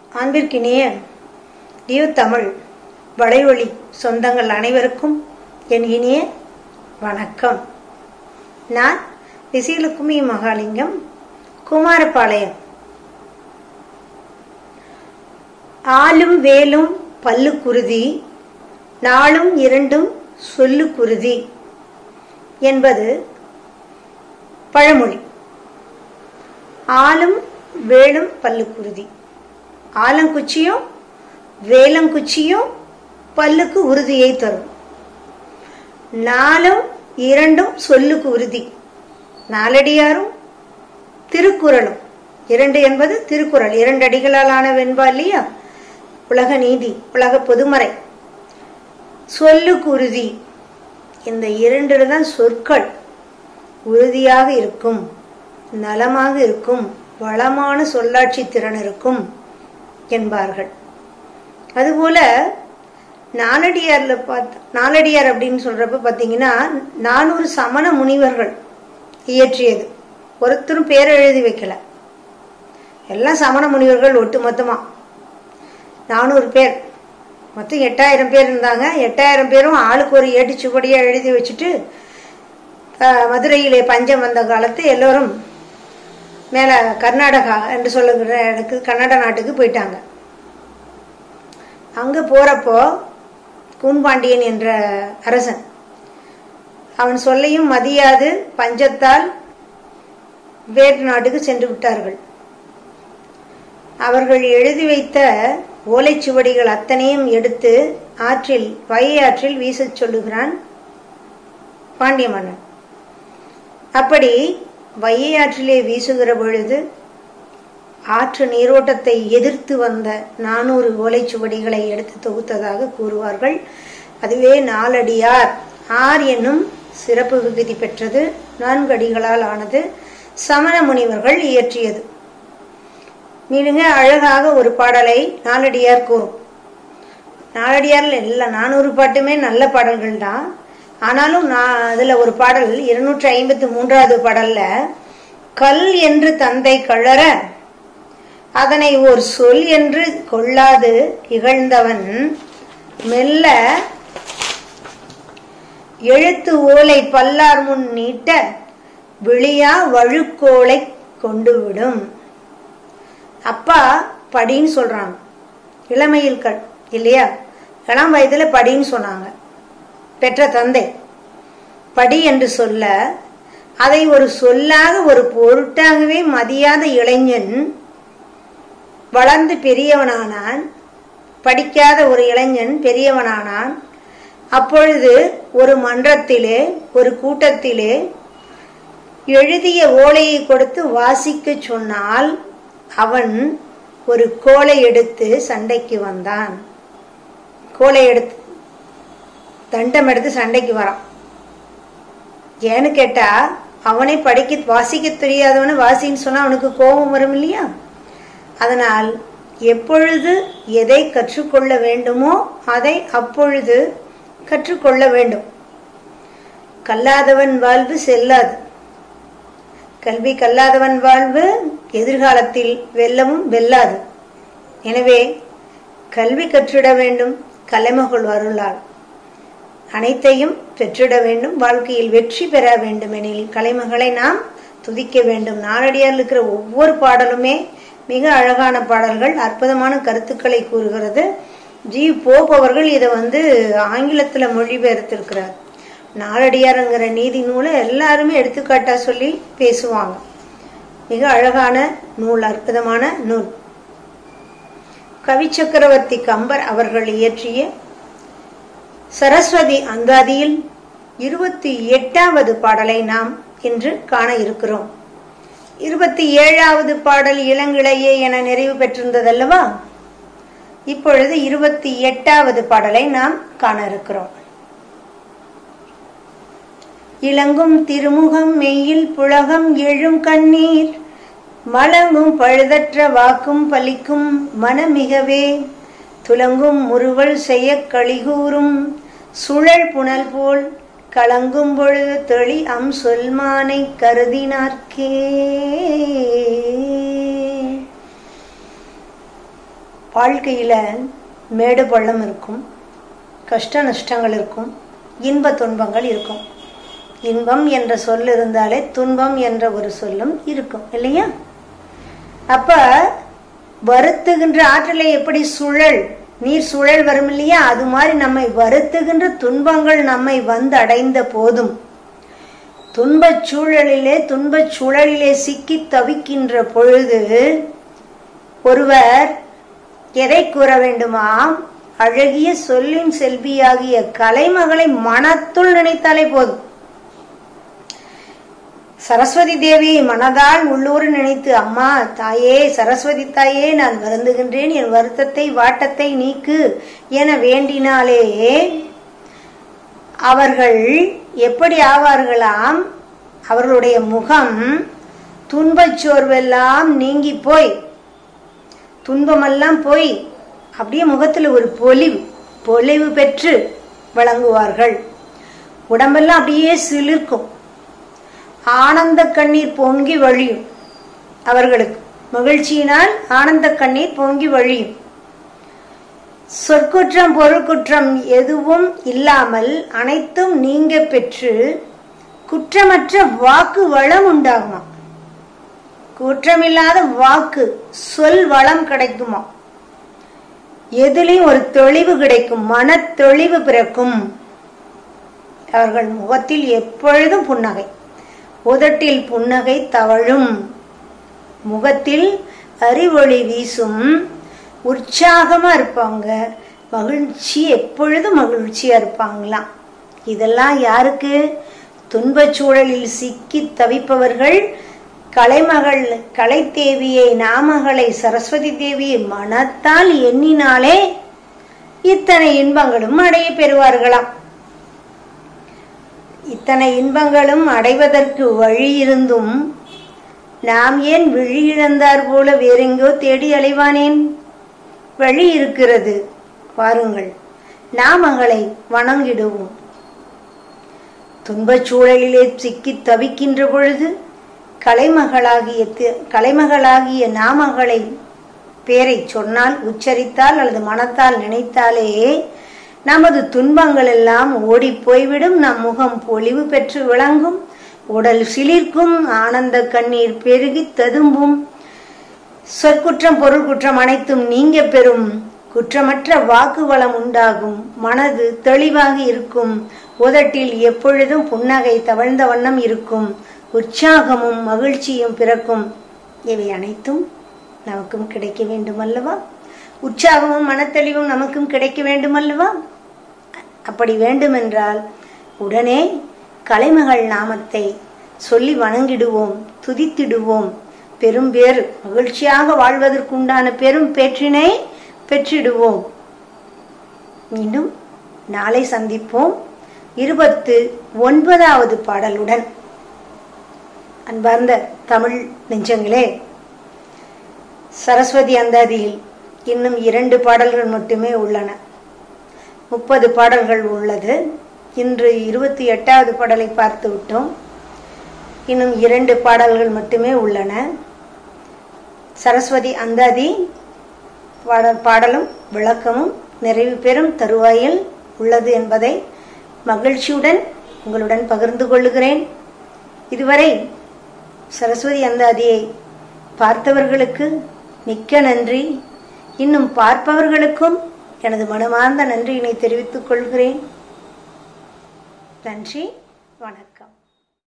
அன்பிற்கினிய டியூ தமிழ் வலைவழி சொந்தங்கள் அனைவருக்கும் என் இனிய வணக்கம் நான் விசீலக்குமி மகாலிங்கம் குமாரபாளையம் ஆலும் வேலும் பல்லு குருதி நாளும் இரண்டும் சொல்லு குருதி என்பது பழமொழி ஆலும் வேலும் பல்லு குருதி ஆலங்குச்சியும் வேலங்குச்சியும் பல்லுக்கு உறுதியை தரும் நாலும் இரண்டும் சொல்லுக்கு உறுதி நாலடியாரும் திருக்குறளும் இரண்டு என்பது திருக்குறள் இரண்டு அடிகளால் ஆன வெண்பா இல்லையா உலக நீதி உலக பொதுமறை சொல்லுக்கு உறுதி இந்த இரண்டு தான் சொற்கள் உறுதியாக இருக்கும் நலமாக இருக்கும் வளமான சொல்லாட்சி திறன் இருக்கும் என்பார்கள் அதுபோல நாலடியார்ல பார்த்த நாலடியார் அப்படின்னு சொல்றப்ப பார்த்தீங்கன்னா நானூறு சமண முனிவர்கள் இயற்றியது ஒருத்தரும் பேர் எழுதி வைக்கல எல்லாம் சமண முனிவர்கள் ஒட்டு மொத்தமா நானூறு பேர் மொத்தம் எட்டாயிரம் பேர் இருந்தாங்க எட்டாயிரம் பேரும் ஆளுக்கு ஒரு ஏட்டுச்சுப்படியாக எழுதி வச்சுட்டு மதுரையிலே பஞ்சம் வந்த காலத்து எல்லோரும் மேலே கர்நாடகா என்று சொல்லுகிற எனக்கு கன்னட நாட்டுக்கு போயிட்டாங்க அங்கே போகிறப்போ கூன்பாண்டியன் என்ற அரசன் அவன் சொல்லையும் மதியாது பஞ்சத்தால் வேற்று நாட்டுக்கு சென்று விட்டார்கள் அவர்கள் எழுதி வைத்த ஓலைச்சுவடிகள் அத்தனையும் எடுத்து ஆற்றில் வையை ஆற்றில் வீசச் சொல்லுகிறான் பாண்டிய மன்னன் அப்படி வையை ஆற்றிலே வீசுகிற பொழுது ஆற்று நீரோட்டத்தை எதிர்த்து வந்த நானூறு ஓலைச்சுவடிகளை எடுத்து தொகுத்ததாக கூறுவார்கள் அதுவே நாலடியார் ஆர் என்னும் சிறப்பு விகுதி பெற்றது நான்கு அடிகளால் ஆனது சமண முனிவர்கள் இயற்றியது மிக அழகாக ஒரு பாடலை நாலடியார் கூறும் நாலடியார்ல எல்லா நானூறு பாட்டுமே நல்ல பாடல்கள் தான் ஆனாலும் நான் அதுல ஒரு பாடல் இருநூற்றி ஐம்பத்தி மூன்றாவது பாடல்ல கல் என்று தந்தை கழற அதனை ஒரு சொல் என்று கொள்ளாது இகழ்ந்தவன் மெல்ல எழுத்து ஓலை பல்லார் முன் நீட்ட விழியா வழுக்கோலை கொண்டு விடும் அப்பா படின்னு சொல்றாங்க இளமையில் கண் இல்லையா இளம் வயதுல படின்னு சொன்னாங்க பெற்ற தந்தை படி என்று சொல்ல அதை ஒரு சொல்லாக ஒரு பொருட்டாகவே மதியாத இளைஞன் வளர்ந்து பெரியவனானான் படிக்காத ஒரு இளைஞன் பெரியவனானான் அப்பொழுது ஒரு மன்றத்திலே ஒரு கூட்டத்திலே எழுதிய ஓலையை கொடுத்து வாசிக்க சொன்னால் அவன் ஒரு கோலை எடுத்து சண்டைக்கு வந்தான் கோலை எடுத்து தண்டம் எடுத்து சண்டைக்கு வரான் ஏன்னு கேட்டா அவனை படிக்க வாசிக்க தெரியாதவனை வாசின்னு சொன்னா அவனுக்கு கோபம் வரும் இல்லையா அதனால் எப்பொழுது எதை கற்றுக்கொள்ள வேண்டுமோ அதை அப்பொழுது கற்றுக்கொள்ள வேண்டும் கல்லாதவன் வாழ்வு செல்லாது கல்வி கல்லாதவன் வாழ்வு எதிர்காலத்தில் வெல்லவும் வெல்லாது எனவே கல்வி கற்றிட வேண்டும் கலைமகள் வருளாள் அனைத்தையும் பெற்றிட வேண்டும் வாழ்க்கையில் வெற்றி பெற வேண்டும் எனில் கலைமகளை நாம் துதிக்க வேண்டும் நாளடியார் இருக்கிற ஒவ்வொரு பாடலுமே மிக அழகான பாடல்கள் அற்புதமான கருத்துக்களை கூறுகிறது ஜி போப் அவர்கள் இதை வந்து ஆங்கிலத்துல மொழிபெயர்த்திருக்கிறார் நாளடியாருங்கிற நீதி நூலை எல்லாருமே எடுத்துக்காட்டா சொல்லி பேசுவாங்க மிக அழகான நூல் அற்புதமான நூல் கவி சக்கரவர்த்தி கம்பர் அவர்கள் இயற்றிய சரஸ்வதி அந்தாதியில் இருபத்தி எட்டாவது பாடலை நாம் இன்று காண இருக்கிறோம் இருபத்தி ஏழாவது பாடல் இளங்கிளையே என நிறைவு பெற்றிருந்ததல்லவா இப்பொழுது இருபத்தி எட்டாவது பாடலை நாம் காண இருக்கிறோம் இளங்கும் திருமுகம் மெய்யில் புலகம் எழும் கண்ணீர் மலங்கும் பழுதற்ற வாக்கும் பலிக்கும் மனமிகவே துலங்கும் முறுவல் செய்ய களிகூறும் சுழல் புனல் போல் கலங்கும் பொழுது தெளி அம் சொல்மானை கருதினார்க்கே வாழ்க்கையில் மேடு பள்ளம் இருக்கும் கஷ்ட நஷ்டங்கள் இருக்கும் இன்ப துன்பங்கள் இருக்கும் இன்பம் என்ற சொல் இருந்தாலே துன்பம் என்ற ஒரு சொல்லும் இருக்கும் இல்லையா அப்ப வருத்துகின்ற ஆற்றலை எப்படி சுழல் நீர் சுழல் வரும் இல்லையா அது மாதிரி நம்மை வருத்துகின்ற துன்பங்கள் நம்மை வந்து அடைந்த போதும் துன்பச் சூழலிலே துன்பச் சூழலிலே சிக்கி தவிக்கின்ற பொழுது ஒருவர் எதை கூற வேண்டுமாம் அழகிய சொல்லின் செல்வியாகிய கலைமகளை மனத்துள் நினைத்தாலே போதும் சரஸ்வதி தேவியை மனதால் உள்ளூர் நினைத்து அம்மா தாயே சரஸ்வதி தாயே நான் வருந்துகின்றேன் என் வருத்தத்தை வாட்டத்தை நீக்கு என வேண்டினாலே அவர்கள் எப்படி ஆவார்களாம் அவர்களுடைய முகம் துன்பச் சோர்வெல்லாம் நீங்கி போய் துன்பமெல்லாம் போய் அப்படியே முகத்தில் ஒரு பொலிவு பொலிவு பெற்று வழங்குவார்கள் உடம்பெல்லாம் அப்படியே சிலிர்க்கும் ஆனந்த கண்ணீர் பொங்கி வழியும் அவர்களுக்கு மகிழ்ச்சியினால் ஆனந்த கண்ணீர் பொங்கி வழியும் சொற்குற்றம் பொருட்குற்றம் எதுவும் இல்லாமல் அனைத்தும் நீங்க பெற்று குற்றமற்ற வாக்கு வளம் உண்டாகுமா குற்றமில்லாத வாக்கு சொல் வளம் கிடைக்குமா எதிலையும் ஒரு தெளிவு கிடைக்கும் மன தெளிவு பிறக்கும் அவர்கள் முகத்தில் எப்பொழுதும் புன்னகை உதட்டில் புன்னகை தவழும் முகத்தில் அறிவொளி வீசும் உற்சாகமா இருப்பாங்க மகிழ்ச்சி எப்பொழுதும் மகிழ்ச்சியா இருப்பாங்களாம் இதெல்லாம் யாருக்கு துன்பச் சூழலில் சிக்கி தவிப்பவர்கள் கலைமகள் கலைத்தேவியை நாமகளை சரஸ்வதி தேவியை மனத்தால் எண்ணினாலே இத்தனை இன்பங்களும் அடைய பெறுவார்களாம் இத்தனை இன்பங்களும் அடைவதற்கு வழி இருந்தும் நாம் ஏன் விழி இழந்தார் போல வேறெங்கோ தேடி அலைவானேன் வழி இருக்கிறது வாருங்கள் நாமகளை வணங்கிடுவோம் துன்பச் சூழலிலே சிக்கி தவிக்கின்ற பொழுது கலைமகளாகிய கலைமகளாகிய நாமகளை பேரை சொன்னால் உச்சரித்தால் அல்லது மனத்தால் நினைத்தாலே நமது துன்பங்கள் எல்லாம் ஓடி போய்விடும் நம் முகம் பொலிவு பெற்று விளங்கும் உடல் சிலிர்க்கும் ஆனந்த கண்ணீர் பெருகி ததும்பும் சொற்குற்றம் பொருள் குற்றம் அனைத்தும் நீங்க பெறும் குற்றமற்ற வாக்கு வளம் உண்டாகும் மனது தெளிவாக இருக்கும் உதட்டில் எப்பொழுதும் புன்னகை தவழ்ந்த வண்ணம் இருக்கும் உற்சாகமும் மகிழ்ச்சியும் பிறக்கும் இவை அனைத்தும் நமக்கும் கிடைக்க வேண்டும் அல்லவா உற்சாகமும் மனத்தெளிவும் நமக்கும் கிடைக்க வேண்டும் அல்லவா அப்படி வேண்டுமென்றால் உடனே கலைமகள் நாமத்தை சொல்லி வணங்கிடுவோம் துதித்திடுவோம் பெரும் பேர் மகிழ்ச்சியாக வாழ்வதற்குண்டான பெரும் பேற்றினை பெற்றிடுவோம் மீண்டும் நாளை சந்திப்போம் இருபத்து ஒன்பதாவது பாடலுடன் அன்பார்ந்த தமிழ் நெஞ்சங்களே சரஸ்வதி அந்தாதியில் இன்னும் இரண்டு பாடல்கள் மட்டுமே உள்ளன முப்பது பாடல்கள் உள்ளது இன்று இருபத்தி எட்டாவது பாடலை பார்த்து விட்டோம் இன்னும் இரண்டு பாடல்கள் மட்டுமே உள்ளன சரஸ்வதி அந்தாதி பாடல் பாடலும் விளக்கமும் நிறைவு பெறும் தருவாயில் உள்ளது என்பதை மகிழ்ச்சியுடன் உங்களுடன் பகிர்ந்து கொள்ளுகிறேன் இதுவரை சரஸ்வதி அந்தாதியை பார்த்தவர்களுக்கு மிக்க நன்றி இன்னும் பார்ப்பவர்களுக்கும் எனது மனமார்ந்த நன்றியினை தெரிவித்துக் கொள்கிறேன் நன்றி வணக்கம்